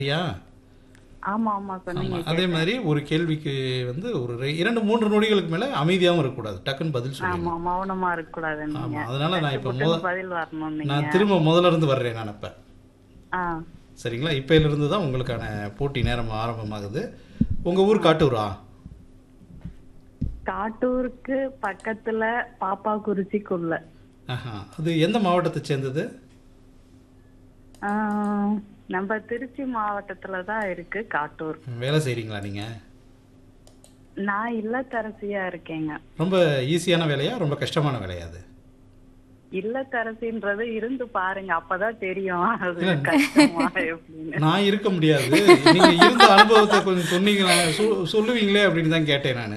சரியா ஆமா ஆமா ஆமா சொன்னீங்க அதே மாதிரி ஒரு கேள்விக்கு வந்து ஒரு ரெ- இரண்டு மூன்று நொடிகளுக்கு மேல அமைதியாவும் இருக்கக்கூடாது டக்குன்னு பதில் சொல்லணும் ஆமா மௌனமா இருக்க கூடாது ஆமா நீங்க அதனால நான் இப்ப புட்டுன்னு முத பதில் வரணும் நீங்க நான் திரும்ப முதல்ல இருந்து வர்றேன் நான் இப்ப ஆ சரிங்களா இப்பையில இருந்து தான் உங்களுக்கான போட்டி நேரம் ஆரம்பமாகுது உங்க ஊர் காட்டூரா காட்டூருக்கு பக்கத்துல பாப்பா குறிச்சிக்குள்ள ஆஹா அது எந்த மாவட்டத்தை சேர்ந்தது ஆ, நம்ம திருச்சி மாவட்டத்துல தான் இருக்கு காட்டூர் வேலை செய்றீங்களா நீங்க நான் இல்லத்தரசியா இருக்கேங்க ரொம்ப ஈஸியான வேலையா ரொம்ப கஷ்டமான வேலையா அது இல்லத்தரசின்றது இருந்து பாருங்க அப்பதான் தெரியும் அது கஷ்டமா எப்படின்னு நான் இருக்க முடியாது நீங்க இருந்த அனுபவத்தை கொஞ்சம் சொன்னீங்களா சொ- சொல்லுவீங்களே அப்படின்னு தான் கேட்டேன் நான்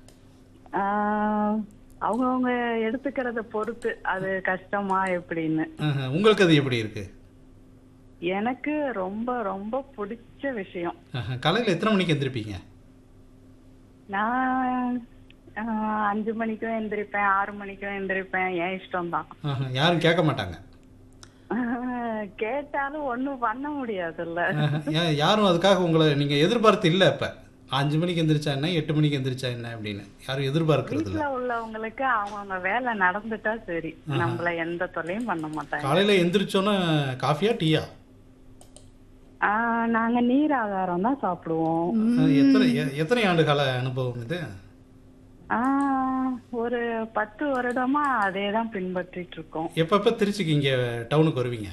அவங்கவுங்க எடுத்துக்கிறத பொறுத்து அது கஷ்டமா எப்படின்னு உங்களுக்கு அது எப்படி இருக்கு எனக்கு ரொம்ப ரொம்ப பிடிச்ச விஷயம் ஆஹா, காலையில எத்தனை மணிக்கு எந்திருப்பீங்க நான் ஆஹ், அஞ்சு மணிக்கும் எந்திரிப்பேன் ஆறு மணிக்கும் எந்திரிப்பேன் என் இஷ்டம் தான் ஆஹா, யாரும் கேட்க மாட்டாங்க கேட்டாலும் ஒண்ணும் பண்ண முடியாதுல்ல ஆஹா, யா- யாரும் அதுக்காக உங்களை நீங்க எதிர்பார்த்து இல்ல இப்ப அஞ்சு மணிக்கு எந்திரிச்சா என்ன எட்டு மணிக்கு எந்திரிச்சா என்ன அப்படின்னு யாரும் எதிர்பார்க்கறது இல்ல வீட்டுல உள்ளவங்களுக்கு அவங்கவுங்க வேலை நடந்துட்டா சரி நம்மள எந்த தொல்லையும் பண்ண மாட்டாங்க காலையில எந்திரிச்சோன்னா காஃபியா டீயா ஆஹ், நாங்க நீர் ஆகாரம் தான் சாப்பிடுவோம் எத்தனை எ- எத்தனை ஆண்டு கால அனுபவம் இது ஆஹ், ஒரு பத்து வருடமா அதே தான் பின்பற்றிட்டு இருக்கோம் எப்பப்ப திருச்சிக்கு இங்க டவுனுக்கு வருவீங்க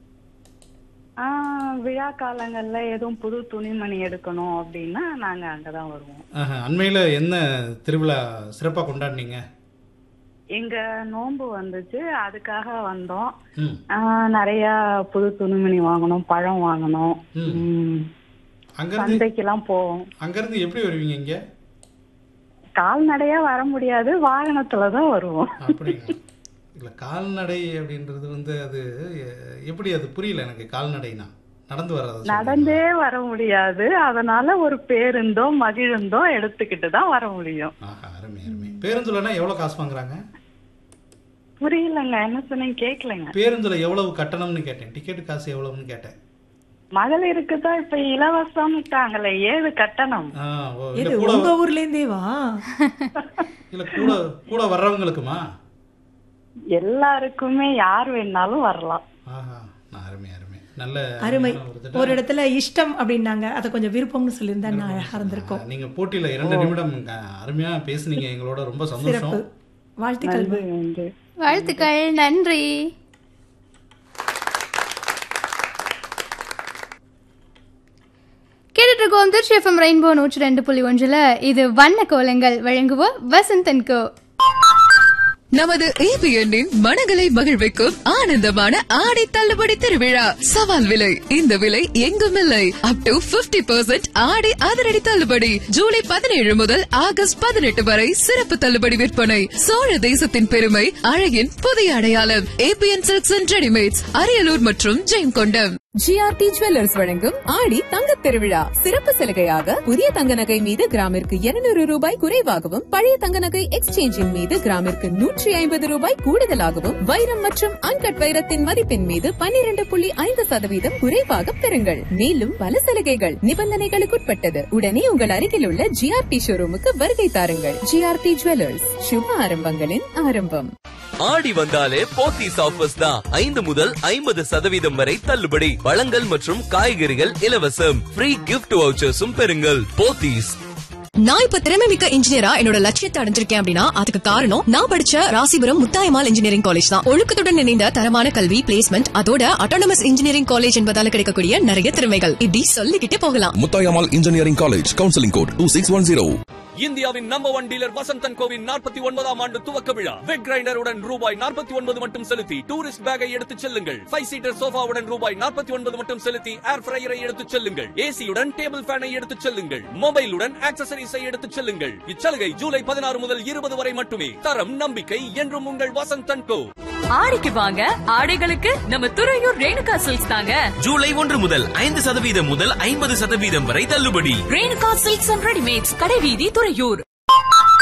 ஆஹ், விழா காலங்கள்ல எதுவும் புது துணிமணி எடுக்கணும் அப்படின்னா நாங்க அங்கதான் வருவோம் ஆஹா, அண்மையில என்ன திருவிழா சிறப்பா கொண்டாடினீங்க எங்க நோன்பு வந்துச்சு அதுக்காக வந்தோம் ம் ஆஹ், நிறைய புது துணிமணி வாங்கணும் பழம் வாங்கணும் ம். ம். அங்கிருந்து சந்தைக்கெல்லாம் போவோம் அங்கிருந்து எப்படி வருவீங்க இங்க கால்நடையா வர முடியாது வாகனத்துல தான் வருவோம் அப்படிங்களா இல்ல கால்நடை அப்படின்றது வந்து அது எ- எப்படி அது புரியல எனக்கு கால்நடைனா நடந்து வர்றது நடந்தே வர முடியாது அதனால ஒரு பேருந்தோ மகிழுந்தோ எடுத்துக்கிட்டு தான் வர முடியும் ஆஹா அருமை அருமை பேருந்துலனா எவ்வளவு காசு வாங்குறாங்க புரியலங்க என்ன சொன்னீங்க கேக்கலங்க பேருந்துல எவ்வளவு கட்டணம்னு கேட்டேன் டிக்கெட் காசு எவ்வளவுன்னு கேட்டேன் மகளிருக்கு தான் இப்ப இலவசம்ட்டாங்களே ஏது கட்டணம் ஆ, ஓ, இல்ல எது கூட உங்க ஊர்ல இருந்தே வா இல்ல கூட கூட வர்றவங்களுக்குமா எல்லாருக்குமே யார் வேணாலும் வரலாம் ஆஹா நான் அருமை அருமை நல்ல அருமை அருமையான ஒரு திட்டம். ஒரு இடத்துல இஷ்டம் அப்படின்னாங்க அதை கொஞ்சம் விருப்பம்னு சொல்லியிருந்தா நான் அழகா இருந்திருக்கும் நீங்க போட்டியில இரண்டு நிமிடம் அஹ், அருமையா பேசுனீங்க எங்களோட ரொம்ப சிறப்பு சந்தோஷம் வாழ்த்துக்கள் நன்றி நன்றி வாழ்த்துக்கள் நன்றி கேட்டுட்டு இருக்கோம் திருச்சி எஃப்எம் ரெயின்போ நூற்றி ரெண்டு புள்ளி ஒன்றுல இது வண்ண கோலங்கள் வழங்குவோர் வசந்தன் கோ நமது ஏபிஎன்னின் மனங்களை மகிழ்விக்கும் ஆனந்தமான ஆடை தள்ளுபடி திருவிழா சவால் விலை இந்த விலை எங்கும் இல்லை அப் டு 50% பர்சன்ட் ஆடை அதிரடி தள்ளுபடி ஜூலை பதினேழு முதல் ஆகஸ்ட் பதினெட்டு வரை சிறப்பு தள்ளுபடி விற்பனை சோழ தேசத்தின் பெருமை அழகின் புதிய அடையாளம் ABN silks and readymades Ariyalur மற்றும் ஜெயங்கொண்டம் ஜிஆர்டி ஜுவல்லர்ஸ் வழங்கும் ஆடி தங்கத் திருவிழா சிறப்பு சலுகையாக புதிய தங்க நகை மீது கிராமிற்கு 200 ரூபாய் குறைவாகவும் பழைய தங்க நகை எக்ஸ்சேஞ்சின் மீது கிராமிற்கு நூற்றி ஐம்பது ரூபாய் கூடுதலாகவும் வைரம் மற்றும் அன்கட் வைரத்தின் மதிப்பின் மீது 12.5% புள்ளி ஐந்து சதவீதம் குறைவாக பெறுங்கள் மேலும் பல சலுகைகள் நிபந்தனைகளுக்குட்பட்டது உடனே உங்கள் அருகில் உள்ள ஜிஆர்டி ஷோரூமுக்கு வருகை தாருங்கள் ஜிஆர்டி ஜுவல்லர்ஸ் சுப ஆரம்பங்களின் ஆரம்பம் ஆடி வந்தாலே போத்தீஸ் ஆஃபர்ஸ் தான் ஐந்து முதல் ஐம்பது சதவீதம் வரை தள்ளுபடி பழங்கள் மற்றும் காய்கறிகள் இலவசம் ஃப்ரீ கிஃப்ட் வவுச்சர்ஸும் பெறுங்கள் போத்தீஸ் நான் இப்ப திறமை மிக்க இன்ஜினியரா என்னோட லட்சியத்தை அடைஞ்சிருக்கேன் அப்படின்னா அதுக்கு காரணம் நான் படிச்ச ராசிபுரம் முத்தாயமால் இன்ஜினியரிங் காலேஜ் தான் ஒழுக்கத்துடன் இணைந்த தரமான கல்வி பிளேஸ்மெண்ட் அதோட அட்டானமஸ் இன்ஜினியரிங் காலேஜ் என்பதால கிடைக்கக்கூடிய நிறைய திறமைகள் இப்படி சொல்லிக்கிட்டே போகலாம் Muthayammal engineering college counselling code two six one zero இந்தியாவின் நம்பர் ஒன் டீலர் வசந்தன் கோவின் நாற்பத்தி ஒன்பதாம் ஆண்டு துவக்க விழா வெக் கிரைண்டருடன் ரூபாய் நாற்பத்தி ஒன்பது மட்டும் செலுத்தி டூரிஸ்ட் பேக்கை எடுத்துச் செல்லுங்கள் ஃபைவ் சீட்டர் சோஃபாவுடன் ரூபாய் நாற்பத்தி ஒன்பது மட்டும் செலுத்தி ஏர் ஃப்ரையரை எடுத்துச் செல்லுங்கள் ஏசியுடன் டேபிள் ஃபேனை எடுத்துச் செல்லுங்கள் மொபைலுடன் ஆக்சசரிஸை எடுத்துச் செல்லுங்கள் இச்சலுகை ஜூலை பதினாறு முதல் இருபது வரை மட்டுமே தரம் நம்பிக்கை என்றும் உங்கள் வசந்தன் கோ ஆடிக்கு வாங்க ஆடைகளுக்கு நம்ம துறையூர் ரேணுகா சில்க்ஸ் தாங்க ஜூலை ஒன்று முதல் ஐந்து சதவீதம் முதல் ஐம்பது சதவீதம் வரை தள்ளுபடி ரேணுகா சில்க்ஸ் அண்ட் ரெடிமேட்ஸ் கடைவீதி துறையூர்